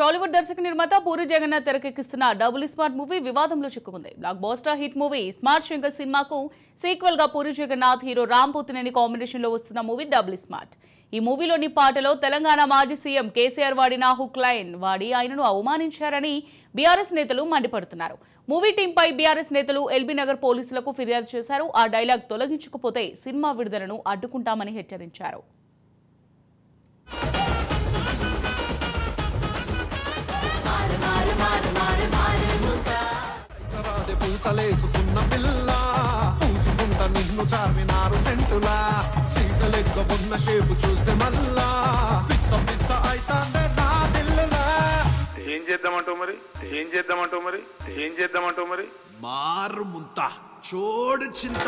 టాలీవుడ్ దర్శక నిర్మాత పూరి జగన్నాథ్ తెరకెక్కిస్తున్న డబుల్ స్మార్ట్ మూవీ వివాదంలో చిక్కుకుంది blockbuster hit movie smart Shankar సినిమాకు సీక్వెల్ గా పూరి జగన్నాథ్ హీరో రామ్ పోతినేని కాంబినేషన్ లో వస్తున్న మూవీ డబుల్ స్మార్ట్ ఈ మూవీలోని పాటలో తెలంగాణ మాజీ సీఎం కేసీఆర్ వాడిన హుక్ లైన్ వాడి ఆయనను అవమానించారని బీఆర్ఎస్ నేతలు మండిపడుతున్నారు మూవీ టీంపై బీఆర్ఎస్ నేతలు ఎల్బీ నగర్ పోలీసులకు ఫిర్యాదు చేశారు ఆ డైలాగ్ తొలగించకపోతే సినిమా విడుదలను అడ్డుకుంటామని హెచ్చరించారు సరాది పూసలేసుకున్న పిల్ల పూసుకుంట నిన్ను చార్మినారు సెంటులా సీసలెక్క ఉన్న షేపు చూస్తే మళ్ళా పిస్స పిస్స అయితాందే నా దిల్లులా ఏం చేద్దామంటావు మరి ఏం చేద్దామంటావు మరి ఏం చేద్దామంటావు మరి మారు ముంత చోడు చింత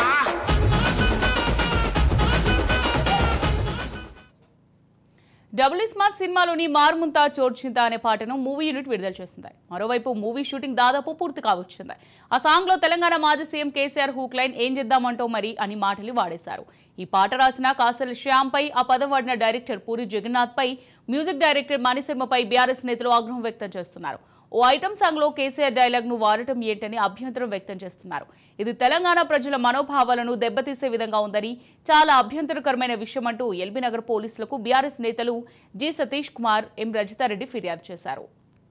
డబుల్ స్మార్ట్ సినిమాలోని మార్ముంతా చోడ్చింత అనే పాటను మూవీ యూనిట్ విడుదల చేసింది మరోవైపు మూవీ షూటింగ్ దాదాపు పూర్తి కావచ్చింది ఆ సాంగ్ లో తెలంగాణ మాజీ సీఎం కేసీఆర్ హూక్ లైన్ ఏం చేద్దామంటో మరి అని మాటలు వాడేశారు ఈ పాట రాసిన కాసల శ్యామ్ పై ఆ పదం వాడిన డైరెక్టర్ పూరి జగన్నాథ్ పై మ్యూజిక్ డైరెక్టర్ మణిశర్మపై బీఆర్ఎస్ నేతలు ఆగ్రహం వ్యక్తం చేస్తున్నారు ఓ ఐటమ్ సాంగ్ లో కేసీఆర్ డైలాగ్ ను వాడటం ఏంటని అభ్యంతరం వ్యక్తం చేస్తున్నారు ఇది తెలంగాణ ప్రజల మనోభావాలను దెబ్బతీసే విధంగా ఉందని చాలా అభ్యంతరకరమైన విషయం అంటూ ఎల్బీ నగర్ పోలీసులకు బీఆర్ఎస్ నేతలు జి సతీష్ కుమార్ ఎం రజితారెడ్డి ఫిర్యాదు చేశారు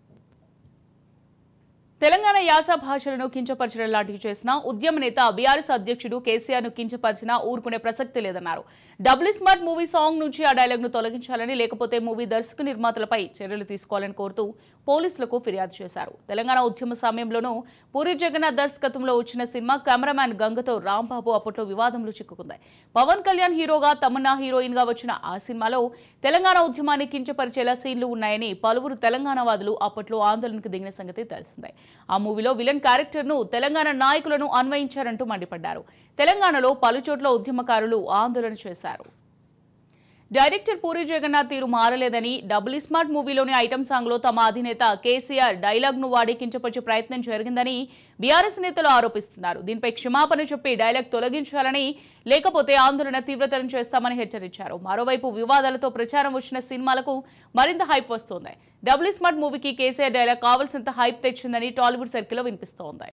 తెలంగాణ యాస భాషలను కించపరచడం లాంటివి చేసిన ఉద్యమ నేత బీఆర్ఎస్ అధ్యక్షుడు కేసీఆర్ ను కించపరిచినా ఊరుకునే ప్రసక్తి లేదన్నారు డబుల్ స్మార్ట్ మూవీ సాంగ్ నుంచి ఆ డైలాగ్ ను తొలగించాలని లేకపోతే మూవీ దర్శక నిర్మాతలపై చర్యలు తీసుకోవాలని కోరుతూ పోలీసులకు ఫిర్యాదు చేశారు తెలంగాణ ఉద్యమ సమయంలోనూ పూరి జగన్నాథ్ దర్శకత్వంలో వచ్చిన సినిమా కెమెరామ్యాన్ గంగతో రాంబాబు అప్పట్లో వివాదంలో చిక్కుకుంది పవన్ కళ్యాణ్ హీరోగా తమన్నా హీరోయిన్ గా వచ్చిన ఆ సినిమాలో తెలంగాణ ఉద్యమాన్ని కించపరిచేలా సీన్లు ఉన్నాయని పలువురు తెలంగాణ వాదులు అప్పట్లో ఆందోళనకు దిగిన సంగతి తెలిసిందే ఆ మూవీలో విలన్ క్యారెక్టర్ ను తెలంగాణ నాయకులను అన్వయించారంటూ మండిపడ్డారు తెలంగాణలో పలుచోట్ల ఉద్యమకారులు ఆందోళన చేశారు డైరెక్టర్ పూరి జగన్నాథ్ తీరు మారలేదని డబుల్ స్మార్ట్ మూవీలోని ఐటమ్ సాంగ్ లో తమ అధినేత కేసీఆర్ డైలాగ్ ను వాడి కించపరిచే ప్రయత్నం జరిగిందని బీఆర్ఎస్ నేతలు ఆరోపిస్తున్నారు దీనిపై క్షమాపణ చెప్పి డైలాగ్ తొలగించాలని లేకపోతే ఆందోళన తీవ్రతరం చేస్తామని హెచ్చరించారు మరోవైపు వివాదాలతో ప్రచారం వచ్చిన సినిమాలకు మరింత హైప్ వస్తోంది డబుల్ స్మార్ట్ మూవీకి కేసీఆర్ డైలాగ్ కావాల్సినంత హైప్ తెచ్చిందని టాలీవుడ్ సర్కిల్లో వినిపిస్తోంది